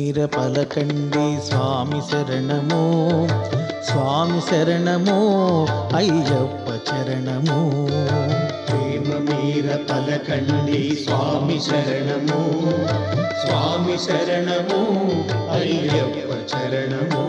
మీర పలకండి స్వామి శరణము స్వామి శరణము అయ్యప్ప చరణము ప్రేమ మీర పలకండి స్వామి శరణము స్వామి శరణము అయ్యప్ప చరణము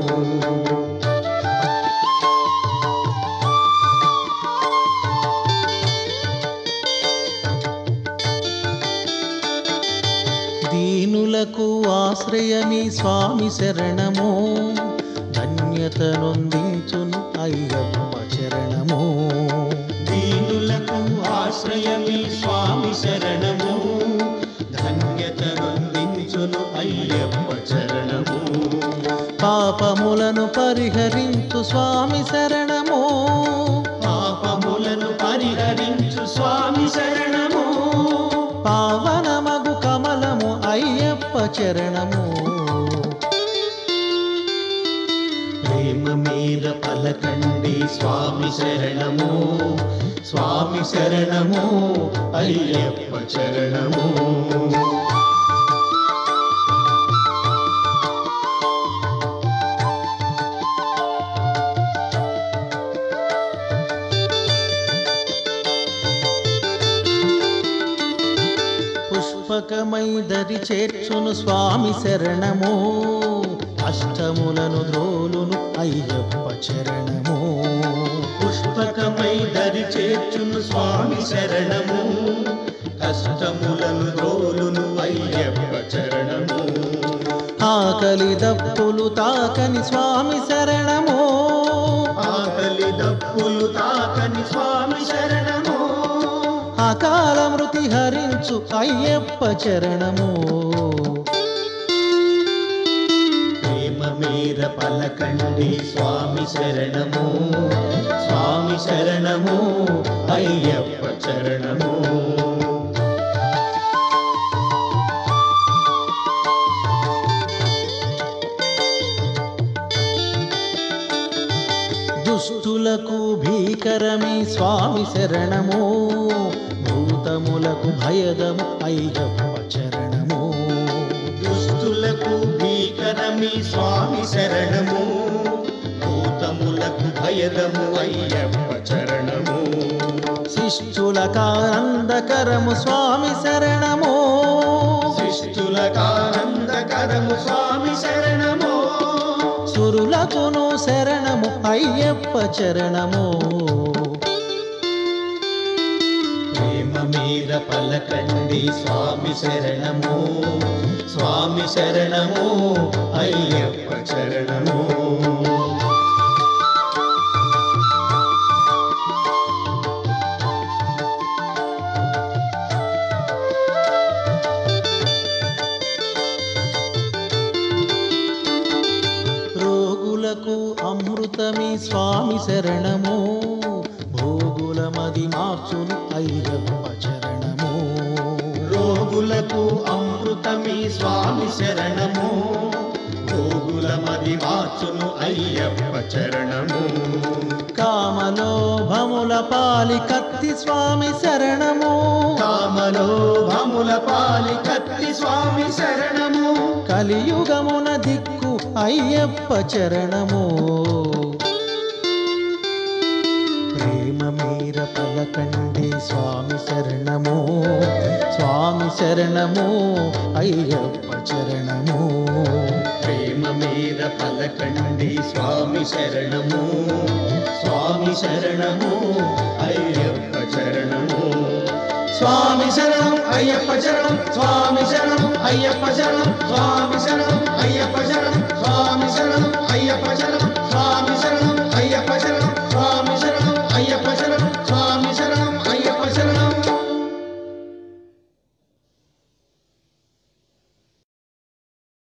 దీనులకు ఆశ్రయమి స్వామి శరణము ధన్యత నొందించును అయ్యప్ప చరణము దీనులకు ఆశ్రయమి స్వామి శరణము ధన్యత నందించును అయ్యప్ప చరణము పాపములను పరిహరించు స్వామి శరణము పాపములను పరిహరించు స్వామి శరణము పావనమగు కమలము అయ్యప్ప చరణము ప్రేమ మీద పలకండి స్వామి శరణము స్వామి శరణము అయ్యప్ప చరణము పుష్పకమై దరి చేర్చును స్వామి శరణము అష్టములను ద్రోలును అయ్యప్ప చరణము పుష్పకమై దరి చేర్చును స్వామి శరణము కష్టములను రోలును అయ్యప్ప చరణము ఆకలి దప్పులు తాకని స్వామి శరణము ఆకలి దప్పులు తాకని స్వామి శరణము అకాల మృతి హరించు అయ్యప్ప చరణము ప్రేమ మీర పలకండి స్వామి శరణము స్వామి శరణము అయ్యప్ప చరణము దుష్టులకు భీకరమే స్వామి శరణము భూతములకు భయదము అయ్యప్ప చరణము దుష్టులకు భీకరమి స్వామి శరణము భూతములకు భయదము అయ్యప్ప చరణము శిష్టులకానందకరము స్వామి శరణము శిష్టులకానందకరము స్వామి శరణము సురులకును శరణము అయ్యప్ప చరణము ప్రేమ మీద పలకండి స్వామి శరణము స్వామి శరణము అయ్యప్ప చరణము రోగులకు అమృతమి స్వామి శరణము భోగులమది మార్చును అయ్యప్ప చరణము రోగులకు అమృతమి స్వామి శరణము రోగులమది మార్చును అయ్యప్ప చరణము కామలోభముల పాలి కత్తి స్వామి శరణము కామలో భముల పాలి కత్తి స్వామి శరణము కలియుగమున దిక్కు అయ్యప్ప చరణము ప్రేమ మీర పలకండి స్వామి శరణము స్వామి శరణము అయ్యప్ప చరణము ప్రేమ మీద పలకండి స్వామి శరణము స్వామి శరణము అయ్యప్ప చరణము స్వామి శరణం అయ్యప్ప శరణం స్వామి శరణం అయ్యప్ప శరణం స్వామి శరణం అయ్యప్ప శరణం స్వామి శరణం అయ్యప్ప శరణం